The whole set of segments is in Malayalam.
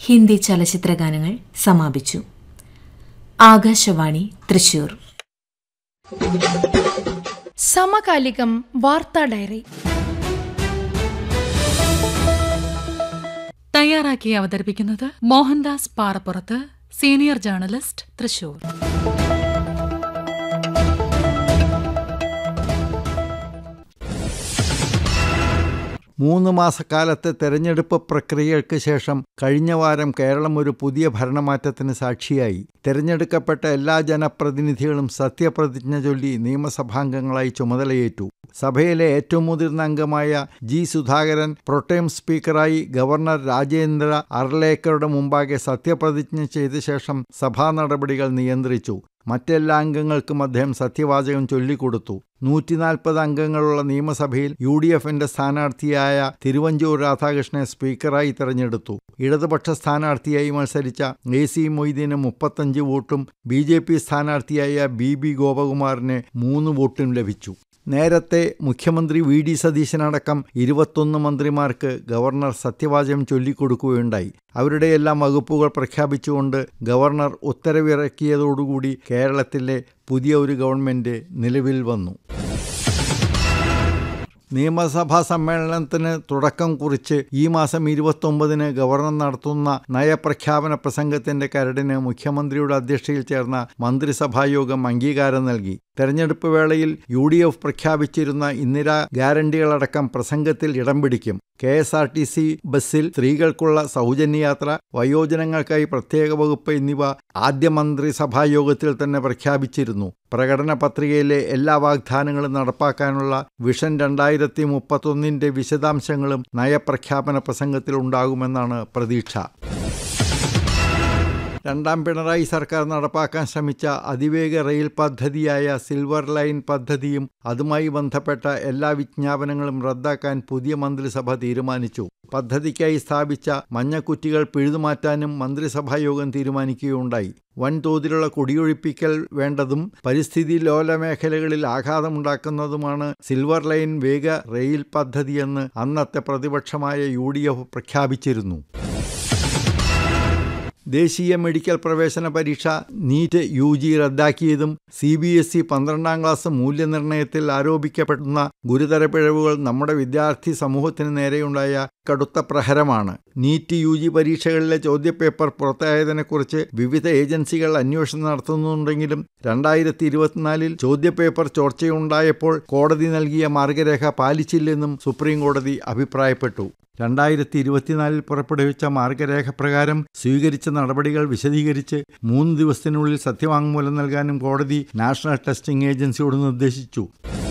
ഹിന്ദി ചലച്ചിത്രഗാനങ്ങൾ സമാപിച്ചു ആകാശവാണി തൃശൂർ സമകാലികം വാർത്താ ഡയറി തയ്യാറാക്കി അവതരിപ്പിക്കുന്നത് മോഹൻദാസ് പാറപ്പുറത്ത് സീനിയർ ജേർണലിസ്റ്റ് തൃശൂർ മൂന്ന് മാസക്കാലത്തെ തെരഞ്ഞെടുപ്പ് പ്രക്രിയകൾക്ക് ശേഷം കഴിഞ്ഞ വാരം കേരളം ഒരു പുതിയ ഭരണമാറ്റത്തിന് സാക്ഷിയായി തെരഞ്ഞെടുക്കപ്പെട്ട എല്ലാ ജനപ്രതിനിധികളും സത്യപ്രതിജ്ഞ ചൊല്ലി നിയമസഭാംഗങ്ങളായി ചുമതലയേറ്റു സഭയിലെ ഏറ്റവും മുതിർന്ന അംഗമായ ജി സുധാകരൻ പ്രൊട്ടേം സ്പീക്കറായി ഗവർണർ രാജേന്ദ്ര അർലേക്കറുടെ മുമ്പാകെ സത്യപ്രതിജ്ഞ ചെയ്ത ശേഷം സഭാ നടപടികൾ നിയന്ത്രിച്ചു മറ്റെല്ലാ അംഗങ്ങൾക്കും അദ്ദേഹം സത്യവാചകം ചൊല്ലിക്കൊടുത്തു നൂറ്റിനാൽപ്പത് അംഗങ്ങളുള്ള നിയമസഭയിൽ യു ഡി എഫിന്റെ സ്ഥാനാർത്ഥിയായ തിരുവഞ്ചൂർ രാധാകൃഷ്ണനെ സ്പീക്കറായി തെരഞ്ഞെടുത്തു ഇടതുപക്ഷ സ്ഥാനാർത്ഥിയായി മത്സരിച്ച എ സി മൊയ്തീന് മുപ്പത്തഞ്ച് വോട്ടും ബി ജെ പി സ്ഥാനാർത്ഥിയായ ബി ബി ഗോപകുമാറിന് മൂന്ന് വോട്ടും ലഭിച്ചു നേരത്തെ മുഖ്യമന്ത്രി വി ഡി സതീശനടക്കം ഇരുപത്തൊന്ന് മന്ത്രിമാർക്ക് ഗവർണർ സത്യവാചകം ചൊല്ലിക്കൊടുക്കുകയുണ്ടായി അവരുടെയെല്ലാം വകുപ്പുകൾ പ്രഖ്യാപിച്ചുകൊണ്ട് ഗവർണർ ഉത്തരവിറക്കിയതോടുകൂടി കേരളത്തിലെ പുതിയ ഒരു ഗവൺമെന്റ് നിലവിൽ വന്നു നിയമസഭാ സമ്മേളനത്തിന് തുടക്കം കുറിച്ച് ഈ മാസം ഇരുപത്തൊമ്പതിന് ഗവർണർ നടത്തുന്ന നയപ്രഖ്യാപന പ്രസംഗത്തിന്റെ കരടിന് മുഖ്യമന്ത്രിയുടെ അധ്യക്ഷതയിൽ ചേർന്ന മന്ത്രിസഭായോഗം അംഗീകാരം നൽകി തെരഞ്ഞെടുപ്പ് വേളയിൽ യു ഡി എഫ് പ്രഖ്യാപിച്ചിരുന്ന ഇന്ദിരാ ഗ്യാരണ്ടികളടക്കം പ്രസംഗത്തിൽ ഇടം പിടിക്കും K S R T C ബസ്സിൽ സ്ത്രീകൾക്കുള്ള സൗജന്യയാത്ര വയോജനങ്ങൾക്കായി പ്രത്യേക വകുപ്പ് എന്നിവ ആദ്യ മന്ത്രിസഭായോഗത്തിൽ തന്നെ പ്രഖ്യാപിച്ചിരുന്നു പ്രകടന പത്രികയിലെ എല്ലാ വാഗ്ദാനങ്ങളും നടപ്പാക്കാനുള്ള വിഷൻ രണ്ടായിരത്തി മുപ്പത്തൊന്നിന്റെ വിശദാംശങ്ങളും നയപ്രഖ്യാപന പ്രസംഗത്തിൽ ഉണ്ടാകുമെന്നാണ് പ്രതീക്ഷ രണ്ടാം പിണറായി സർക്കാർ നടപ്പാക്കാൻ ശ്രമിച്ച അതിവേഗ റെയിൽ പദ്ധതിയായ സിൽവർ ലൈൻ പദ്ധതിയും അതുമായി ബന്ധപ്പെട്ട എല്ലാ വിജ്ഞാപനങ്ങളും റദ്ദാക്കാൻ പുതിയ മന്ത്രിസഭ തീരുമാനിച്ചു പദ്ധതിക്കായി സ്ഥാപിച്ച മഞ്ഞക്കുറ്റികൾ പിഴുതുമാറ്റാനും മന്ത്രിസഭായോഗം തീരുമാനിക്കുകയുണ്ടായി വൻതോതിലുള്ള കുടിയൊഴിപ്പിക്കൽ വേണ്ടതും പരിസ്ഥിതി ലോല മേഖലകളിൽ ആഘാതമുണ്ടാക്കുന്നതുമാണ് സിൽവർ ലൈൻ വേഗ റെയിൽ പദ്ധതിയെന്ന് അന്നത്തെ പ്രതിപക്ഷമായ യു പ്രഖ്യാപിച്ചിരുന്നു ദേശീയ മെഡിക്കൽ പ്രവേശന പരീക്ഷ നീറ്റ് യു ജി റദ്ദാക്കിയതും സി ബി എസ് ഇ പന്ത്രണ്ടാം ക്ലാസ് മൂല്യനിർണ്ണയത്തിൽ ആരോപിക്കപ്പെടുന്ന ഗുരുതര പിഴവുകൾ നമ്മുടെ വിദ്യാർത്ഥി സമൂഹത്തിന് നേരെയുണ്ടായ കടുത്ത പ്രഹരമാണ് നീറ്റ് യു ജി പരീക്ഷകളിലെ ചോദ്യപേപ്പർ പുറത്തായതിനെക്കുറിച്ച് വിവിധ ഏജൻസികൾ അന്വേഷണം നടത്തുന്നുണ്ടെങ്കിലും രണ്ടായിരത്തി ഇരുപത്തിനാലിൽ ചോദ്യപേപ്പർ ചോർച്ചയുണ്ടായപ്പോൾ കോടതി നൽകിയ മാർഗരേഖ പാലിച്ചില്ലെന്നും സുപ്രീം കോടതി അഭിപ്രായപ്പെട്ടു രണ്ടായിരത്തി ഇരുപത്തിനാലിൽ പുറപ്പെടുവിച്ച മാർഗരേഖ പ്രകാരം സ്വീകരിച്ച നടപടികൾ വിശദീകരിച്ച് മൂന്ന് ദിവസത്തിനുള്ളിൽ സത്യവാങ്മൂലം നൽകാനും കോടതി നാഷണൽ ടെസ്റ്റിംഗ് ഏജൻസിയോട് നിർദ്ദേശിച്ചു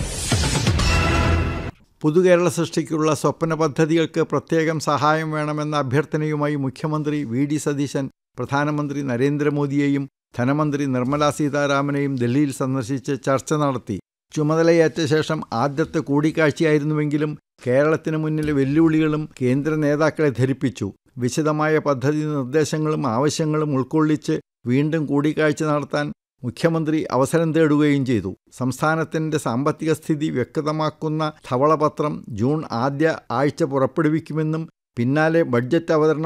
പുതുകേരള സൃഷ്ടിക്കുള്ള സ്വപ്ന പദ്ധതികൾക്ക് പ്രത്യേകം സഹായം വേണമെന്ന അഭ്യർത്ഥനയുമായി മുഖ്യമന്ത്രി വി ഡി സതീശൻ പ്രധാനമന്ത്രി നരേന്ദ്രമോദിയെയും ധനമന്ത്രി നിർമ്മലാ സീതാരാമനെയും ഡൽഹിയിൽ സന്ദർശിച്ച് ചർച്ച നടത്തി ചുമതലയേറ്റ ശേഷം ആദ്യത്തെ കൂടിക്കാഴ്ചയായിരുന്നുവെങ്കിലും കേരളത്തിന് മുന്നിലെ വെല്ലുവിളികളും കേന്ദ്ര നേതാക്കളെ ധരിപ്പിച്ചു വിശദമായ പദ്ധതി നിർദ്ദേശങ്ങളും ആവശ്യങ്ങളും ഉൾക്കൊള്ളിച്ച് വീണ്ടും കൂടിക്കാഴ്ച നടത്താൻ മുഖ്യമന്ത്രി അവസരം തേടുകയും ചെയ്തു സംസ്ഥാനത്തിൻ്റെ സാമ്പത്തിക സ്ഥിതി വ്യക്തമാക്കുന്ന ധവളപത്രം ജൂൺ ആദ്യ ആഴ്ച പുറപ്പെടുവിക്കുമെന്നും പിന്നാലെ ബഡ്ജറ്റ് അവതരണം